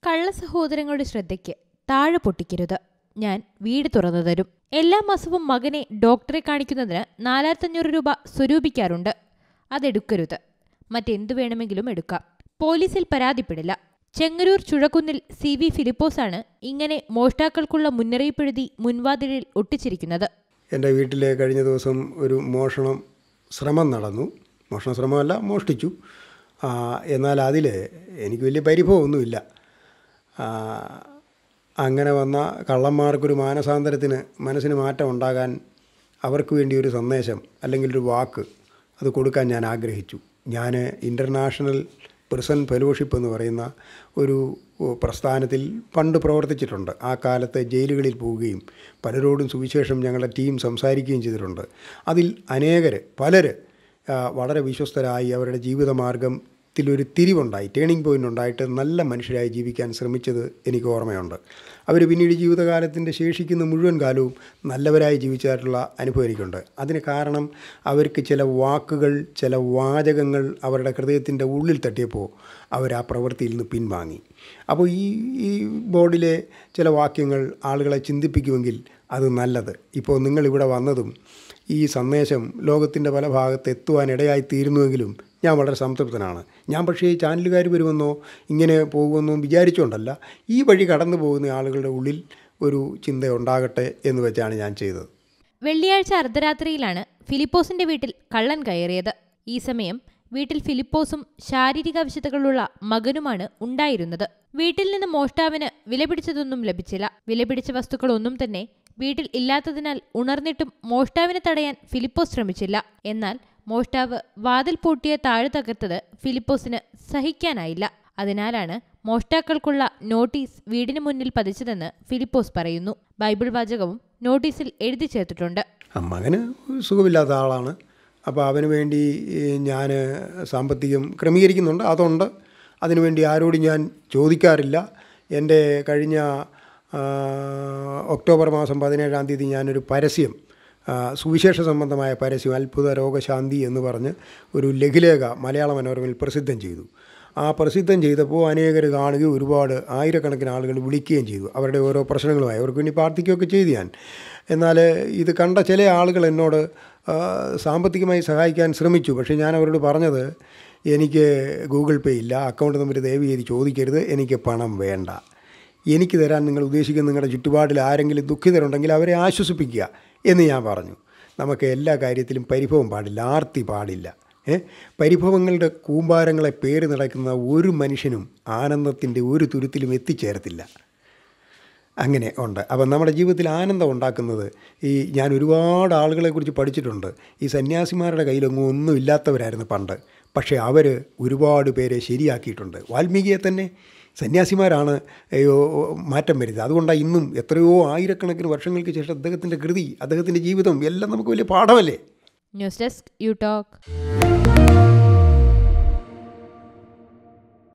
കള്ള സഹോദരങ്ങളുടെ ശ്രദ്ധയ്ക്ക് താഴെ പൊട്ടിക്കരുത് ഞാൻ വീട് തുറന്നു തരും എല്ലാ മാസവും മകനെ ഡോക്ടറെ കാണിക്കുന്നതിന് നാലായിരത്തഞ്ഞൂറ് രൂപ സ്വരൂപിക്കാറുണ്ട് അതെടുക്കരുത് മറ്റെന്തു വേണമെങ്കിലും എടുക്കാം പോലീസിൽ പരാതിപ്പെടില്ല ചെങ്ങരൂർ ചുഴക്കുന്നിൽ സി വി ഫിലിപ്പോസാണ് ഇങ്ങനെ മോഷ്ടാക്കൾക്കുള്ള മുന്നറിയിപ്പെഴുതി മുൻവാതിലിൽ ഒട്ടിച്ചിരിക്കുന്നത് എൻ്റെ വീട്ടിൽ കഴിഞ്ഞ ദിവസം ഒരു മോഷണം ശ്രമം നടന്നു മോഷണ ശ്രമമല്ല മോഷ്ടിച്ചു ആ, എന്നാൽ അതിൽ എനിക്ക് വലിയ പരിഭവമൊന്നുമില്ല ആ, അങ്ങനെ വന്ന കള്ളന്മാർക്കൊരു മാനസാന്തരത്തിന് മനസ്സിന് മാറ്റം ഉണ്ടാകാൻ അവർക്ക് വേണ്ടി ഒരു സന്ദേശം അല്ലെങ്കിൽ ഒരു വാക്ക് അത് കൊടുക്കാൻ ഞാൻ ആഗ്രഹിച്ചു ഞാൻ ഇൻ്റർനാഷണൽ പ്രിസൺ ഫെലോഷിപ്പ് എന്ന് പറയുന്ന ഒരു പ്രസ്ഥാനത്തിൽ പണ്ട് പ്രവർത്തിച്ചിട്ടുണ്ട് ആ കാലത്ത് ജയിലുകളിൽ പോവുകയും പലരോടും സുവിശേഷം ഞങ്ങളുടെ ടീം സംസാരിക്കുകയും ചെയ്തിട്ടുണ്ട് അതിൽ അനേകർ പലർ വളരെ വിശ്വസ്തരായി അവരുടെ ജീവിതമാർഗത്തിലൊരു തിരിവുണ്ടായി ടേണിംഗ് പോയിൻ്റ് ഉണ്ടായിട്ട് നല്ല മനുഷ്യരായി ജീവിക്കാൻ ശ്രമിച്ചത് എനിക്ക് ഓർമ്മയുണ്ട് അവർ പിന്നീട് ജീവിതകാലത്തിൻ്റെ ശേഷിക്കുന്ന മുഴുവൻ കാലവും നല്ലവരായി ജീവിച്ചതായിട്ടുള്ള അനുഭവം എനിക്കുണ്ട് അതിന് കാരണം അവർക്ക് ചില വാക്കുകൾ ചില വാചകങ്ങൾ അവരുടെ ഹൃദയത്തിൻ്റെ ഉള്ളിൽ തട്ടിയപ്പോൾ അവർ ആ പ്രവൃത്തിയിൽ നിന്ന് പിൻവാങ്ങി അപ്പോൾ ഈ ഈ ബോർഡിലെ ചില വാക്യങ്ങൾ ആളുകളെ ചിന്തിപ്പിക്കുമെങ്കിൽ അത് നല്ലത് ഇപ്പോൾ നിങ്ങളിവിടെ വന്നതും ഈ സന്ദേശം ലോകത്തിൻ്റെ പല ഭാഗത്ത് എത്തുവാൻ ഇടയായി തീരുന്നുവെങ്കിലും ഞാൻ വളരെ സംതൃപ്തനാണ് ഞാൻ പക്ഷേ ഈ ചാനലുകാർ വരുമെന്നോ ഇങ്ങനെ പോകുമെന്നോ വിചാരിച്ചുകൊണ്ടല്ല ഈ വഴി കടന്നു പോകുന്ന ആളുകളുടെ ഉള്ളിൽ ഒരു ചിന്ത ഉണ്ടാകട്ടെ എന്ന് വെച്ചാണ് ഞാൻ ചെയ്തത് വെള്ളിയാഴ്ച അർദ്ധരാത്രിയിലാണ് ഫിലിപ്പോസിന്റെ വീട്ടിൽ കള്ളൻ കയറിയത് ഈ സമയം വീട്ടിൽ ഫിലിപ്പോസും ശാരീരിക ആവശ്യതകളുള്ള മകനുമാണ് ഉണ്ടായിരുന്നത് വീട്ടിൽ നിന്ന് മോഷ്ടാവിന് വിലപിടിച്ചതൊന്നും ലഭിച്ചില്ല വിലപിടിച്ച വസ്തുക്കളൊന്നും തന്നെ വീട്ടിൽ ഇല്ലാത്തതിനാൽ ഉണർന്നിട്ടും മോഷ്ടാവിനെ തടയാൻ ഫിലിപ്പോസ് ശ്രമിച്ചില്ല എന്നാൽ മോഷ്ടാവ് വാതിൽ പൂട്ടിയ താഴെ തകർത്തത് ഫിലിപ്പോസിന് സഹിക്കാനായില്ല അതിനാലാണ് മോഷ്ടാക്കൾക്കുള്ള നോട്ടീസ് വീടിന് മുന്നിൽ പതിച്ചതെന്ന് ഫിലിപ്പോസ് പറയുന്നു ബൈബിൾ വാചകവും നോട്ടീസിൽ എഴുതി ചേർത്തിട്ടുണ്ട് ആ മകന് സുഖമില്ലാത്ത ആളാണ് അപ്പോൾ അവന് വേണ്ടി ഞാൻ സാമ്പത്തികം ക്രമീകരിക്കുന്നുണ്ട് അതുണ്ട് അതിനുവേണ്ടി ആരോടും ഞാൻ ചോദിക്കാറില്ല എൻ്റെ കഴിഞ്ഞ ആ, ഒക്ടോബർ മാസം പതിനേഴാം തീയതി ഞാനൊരു പരസ്യം ആ, സുവിശേഷ സംബന്ധമായ പരസ്യം അത്ഭുത രോഗശാന്തി എന്ന് പറഞ്ഞ് ഒരു ലഘുലേഖ മലയാള മനോരമയിൽ പ്രസിദ്ധം ചെയ്തു ആ പ്രസിദ്ധം ചെയ്തപ്പോൾ അനേകർ കാണുകയും ഒരുപാട് ആയിരക്കണക്കിന് ആളുകൾ വിളിക്കുകയും ചെയ്തു അവരുടെ ഓരോ പ്രശ്നങ്ങളുമായി അവർക്ക് വേണ്ടി പ്രാർത്ഥിക്കുകയൊക്കെ ചെയ്തു ഞാൻ എന്നാൽ ഇത് കണ്ട ചില ആളുകൾ എന്നോട് ആ, സാമ്പത്തികമായി സഹായിക്കാൻ ശ്രമിച്ചു പക്ഷേ ഞാൻ അവരോട് പറഞ്ഞത് എനിക്ക് ഗൂഗിൾ പേ ഇല്ല അക്കൗണ്ട് നമ്പർ ദയവ് ചെയ്ത് ചോദിക്കരുത് എനിക്ക് പണം വേണ്ട എനിക്ക് തരാൻ നിങ്ങൾ ഉദ്ദേശിക്കുന്ന നിങ്ങളുടെ ചുറ്റുപാടിൽ ആരെങ്കിലും ദുഃഖിതരുണ്ടെങ്കിൽ അവരെ ആശ്വസിപ്പിക്കുക എന്ന് ഞാൻ പറഞ്ഞു നമുക്ക് എല്ലാ കാര്യത്തിലും പരിഭവം പാടില്ല ആർത്തി പാടില്ല ഏ പരിഭവങ്ങളുടെ കൂമ്പാരങ്ങളെ പേര് നടക്കുന്ന ഒരു മനുഷ്യനും ആനന്ദത്തിൻ്റെ ഒരു തുരുത്തിലും എത്തിച്ചേരത്തില്ല അങ്ങനെ ഉണ്ട് അപ്പം നമ്മുടെ ജീവിതത്തിൽ ആനന്ദം ഉണ്ടാക്കുന്നത് ഈ ഞാൻ ഒരുപാട് ആളുകളെക്കുറിച്ച് പഠിച്ചിട്ടുണ്ട് ഈ സന്യാസിമാരുടെ കയ്യിലൊന്നും ഒന്നും ഇല്ലാത്തവരായിരുന്നു പണ്ട് പക്ഷേ അവർ ഒരുപാട് പേരെ ശരിയാക്കിയിട്ടുണ്ട് വാൽമീകിയെ തന്നെ സന്യാസിമാരാണ് അയ്യോ മാറ്റം വരുന്നത് അതുകൊണ്ടാണ് ഇന്നും എത്രയോ ആയിരക്കണക്കിന് വർഷങ്ങൾക്ക് ശേഷം അദ്ദേഹത്തിൻ്റെ കൃതി അദ്ദേഹത്തിൻ്റെ ജീവിതം എല്ലാം നമുക്ക് വലിയ പാഠമല്ലേ ന്യൂസ് ഡെസ്ക് യു ടോക്ക്